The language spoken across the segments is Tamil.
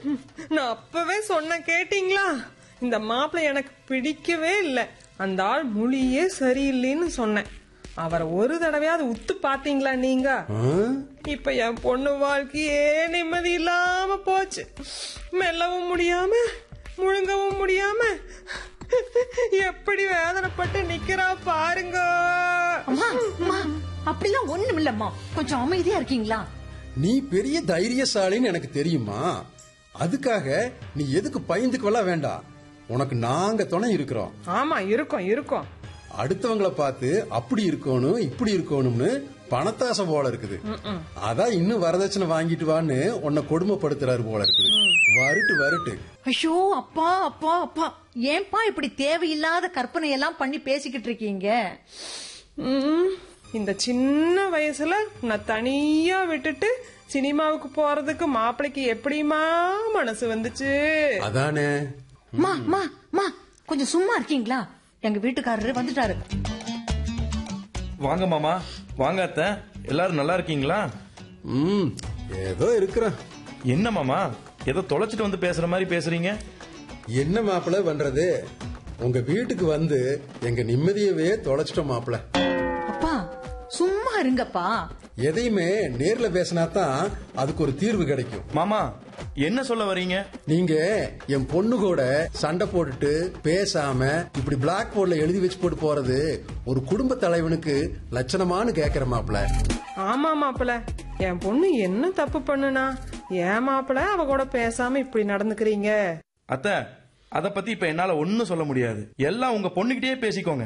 நான் அப்பவே சொன்ன கேட்டீங்களா இந்த மாப்பிள்ளை எனக்கு பிடிக்கவே இல்லை அந்த ஆள் மொழியே சரியில்லைன்னு சொன்னேன் அவரை ஒரு தடவையாவது உத்து பாத்தீங்களா நீங்க ஆ? இப்ப என் பொண்ணு வாழ்க்கையே நிம்மதி இல்லாம போச்சு மெல்லவும் முடியாம முழுங்கவும் முடியாம எப்படி வேதனைப்பட்டு நிக்கிறா பாருங்க அம்மா அம்மா அப்படிலாம் ஒண்ணும் இல்லம்மா கொஞ்சம் அமைதியா இருக்கீங்களா நீ பெரிய தைரியசாலின்னு எனக்கு தெரியுமா அதுக்காக நீ எதுக்கு பயந்துக்கவெல்லாம் வேண்டாம் உனக்கு நாங்க துணை இருக்கிறோம் ஆமா இருக்கும் இருக்கும் அடுத்தவங்கள பார்த்து அப்படி இருக்கணும் இப்படி இருக்கணும்னு பணத்தாசை போல இருக்குது அதான் இன்னும் வரதட்சணை வாங்கிட்டு வான்னு உன்னை கொடுமைப்படுத்துறாரு போல இருக்குது வருட்டு வருட்டு ஐயோ அப்பா அப்பா அப்பா ஏன்பா இப்படி தேவையில்லாத கற்பனை எல்லாம் பண்ணி பேசிக்கிட்டு இருக்கீங்க ம், இந்த சின்ன வயசுல நான் தனியா விட்டுட்டு சினிமாவுக்கு போறதுக்கு மாப்பிளைக்கு எப்படிமா மனசு வந்துச்சு அதானே மா மா மா கொஞ்சம் சும்மா இருக்கீங்களா எங்க வீட்டுக்காரரு வந்துட்டாரு வாங்க மாமா வாங்க அத்தை எல்லாரும் நல்லா இருக்கீங்களா ம் ஏதோ இருக்கிறேன் என்ன மாமா ஏதோ தொலைச்சிட்டு வந்து பேசுற மாதிரி பேசுறீங்க என்ன மாப்பிள பண்றது உங்க வீட்டுக்கு வந்து எங்க நிம்மதியவே தொலைச்சிட்டோம் மாப்பிள அப்பா சும்மா இருங்கப்பா எதையுமே நேர்ல பேசினா தான் அதுக்கு ஒரு தீர்வு கிடைக்கும் மாமா என்ன சொல்ல வர்றீங்க நீங்க என் பொண்ணு கூட சண்டை போட்டுட்டு பேசாம இப்படி பிளாக் போர்ட்ல எழுதி வச்சு போட்டு போறது ஒரு குடும்ப தலைவனுக்கு லட்சணமானு கேக்குற மாப்பிள ஆமா மாப்பிள என் பொண்ணு என்ன தப்பு பண்ணுனா ஏன் மாப்பிள அவ கூட பேசாம இப்படி நடந்துக்கிறீங்க அத்தை அத பத்தி இப்ப என்னால ஒன்னும் சொல்ல முடியாது எல்லாம் உங்க பொண்ணுகிட்டயே பேசிக்கோங்க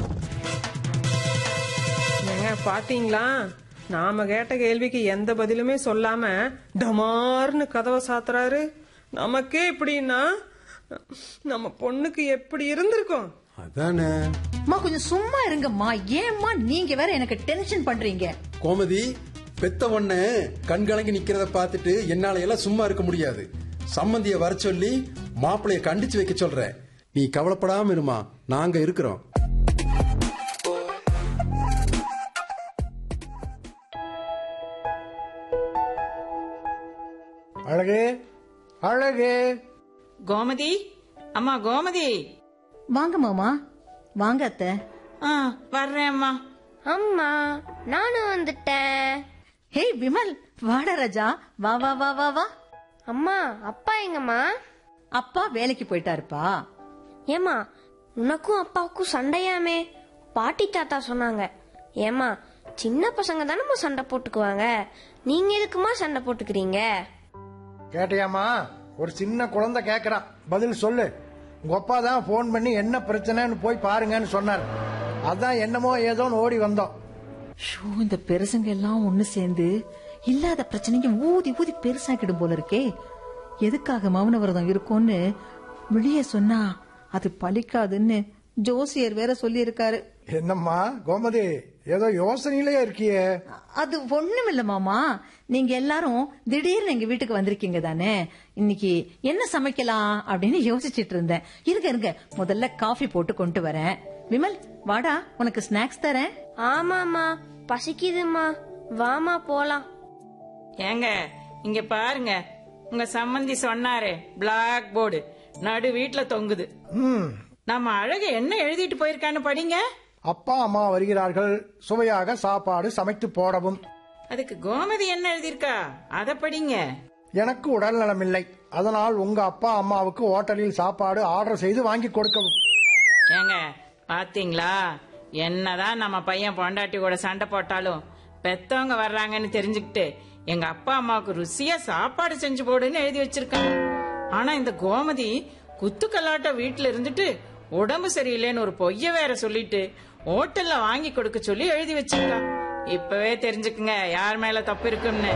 ஏங்க பாத்தீங்களா நாம கேட்ட கேள்விக்கு எந்த பதிலுமே சொல்லாம டமார்னு கதவை சாத்துறாரு நமக்கே இப்படின்னா நம்ம பொண்ணுக்கு எப்படி இருந்திருக்கும் அதானே அம்மா கொஞ்சம் சும்மா இருங்கம்மா ஏம்மா நீங்க வேற எனக்கு டென்ஷன் பண்றீங்க கோமதி பெத்த ஒண்ணு கண் கலங்கி நிக்கிறத பார்த்துட்டு என்னால எல்லாம் சும்மா இருக்க முடியாது சம்மந்திய வர சொல்லி மாப்பிளைய கண்டிச்சு வைக்க சொல்றேன் நீ கவலைப்படாம இருமா நாங்க இருக்கிறோம் அழகு அழகு கோமதி அம்மா கோமதி வாங்க மாமா வாங்க அத்தை ஆ வர்றேன் அம்மா அம்மா நானும் வந்துட்டேன் ஹே விமல் வாடா ராஜா வா வா வா வா வா அம்மா அப்பா எங்கம்மா அப்பா வேலைக்கு போயிட்டாருப்பா ஏமா உனக்கும் அப்பாவுக்கும் சண்டையாமே பாட்டி தாத்தா சொன்னாங்க ஏமா சின்ன பசங்க தானம்மா சண்டை போட்டுக்குவாங்க நீங்க எதுக்குமா சண்டை போட்டுக்கிறீங்க கேட்டியாமா ஒரு சின்ன குழந்தை கேக்குறான் பதில் சொல்லு உங்க அப்பா தான் போன் பண்ணி என்ன பிரச்சனைன்னு போய் பாருங்கன்னு சொன்னார் அதான் என்னமோ ஏதோன்னு ஓடி வந்தோம் ஷோ இந்த பெருசுங்க எல்லாம் ஒண்ணு சேர்ந்து இல்லாத பிரச்சனைக்கு ஊதி ஊதி பெருசாக்கிடும் போல இருக்கே எதுக்காக மௌன விரதம் இருக்கும்னு வெளியே சொன்னா அது பலிக்காதுன்னு ஜோசியர் வேற சொல்லி இருக்காரு என்னம்மா கோமதி ஏதோ யோசனையிலே இருக்கியே அது ஒண்ணும் இல்ல மாமா நீங்க எல்லாரும் திடீர்னு எங்க வீட்டுக்கு வந்திருக்கீங்க தானே இன்னைக்கு என்ன சமைக்கலாம் அப்படின்னு யோசிச்சிட்டு இருந்தேன் இருங்க இருங்க முதல்ல காஃபி போட்டு கொண்டு வரேன் விமல் வாடா உனக்கு ஸ்நாக்ஸ் தரேன் ஆமாம்மா பசிக்குதுமா வாமா போலாம் ஏங்க இங்க பாருங்க உங்க சம்மந்தி சொன்னாரே பிளாக் போர்டு நடு வீட்ல தொங்குது ம் நம்ம அழகு என்ன எழுதிட்டு போயிருக்கான்னு படிங்க அப்பா அம்மா வருகிறார்கள் சுவையாக சாப்பாடு சமைத்து போடவும் அதுக்கு கோமதி என்ன எழுதியிருக்கா அத படிங்க எனக்கு உடல் நலமில்லை அதனால் உங்க அப்பா அம்மாவுக்கு ஹோட்டலில் சாப்பாடு ஆர்டர் செய்து வாங்கி கொடுக்கவும் ஏங்க பாத்தீங்களா என்னதான் நம்ம பையன் பொண்டாட்டி கூட சண்டை போட்டாலும் பெத்தவங்க வர்றாங்கன்னு தெரிஞ்சுக்கிட்டு எங்க அப்பா அம்மாவுக்கு ருசியா சாப்பாடு செஞ்சு போடுன்னு எழுதி வச்சிருக்காங்க ஆனா இந்த கோமதி குத்துக்கல்லாட்ட வீட்டுல இருந்துட்டு உடம்பு சரியில்லைன்னு ஒரு பொய்ய வேற சொல்லிட்டு ஹோட்டல்ல வாங்கி கொடுக்க சொல்லி எழுதி வச்சிருக்கா இப்பவே தெரிஞ்சுக்குங்க யார் மேல தப்பு இருக்குன்னு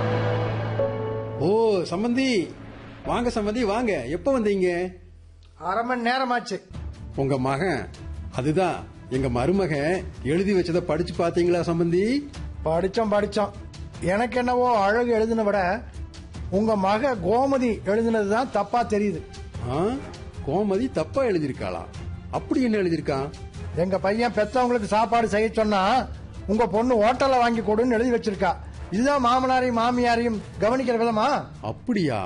ஓ சம்பந்தி வாங்க சம்பந்தி வாங்க எப்ப வந்தீங்க அரை மணி நேரமாச்சு உங்க மகன் அதுதான் எங்க மருமகன் எழுதி வச்சத படிச்சு பாத்தீங்களா சம்பந்தி படிச்சோம் படிச்சோம் எனக்கு என்னவோ அழகு எழுதின விட உங்க மக கோமதி எழுதினது தான் தப்பா தெரியுது ஆ? கோமதி தப்பா எழுதியிருக்காளா அப்படி என்ன எழுதியிருக்கான் எங்க பையன் பெத்தவங்களுக்கு சாப்பாடு செய்ய சொன்னா உங்க பொண்ணு ஹோட்டல்ல வாங்கி கொடுன்னு எழுதி வச்சிருக்கா இதுதான் மாமனாரையும் மாமியாரையும் கவனிக்கிற விதமா அப்படியா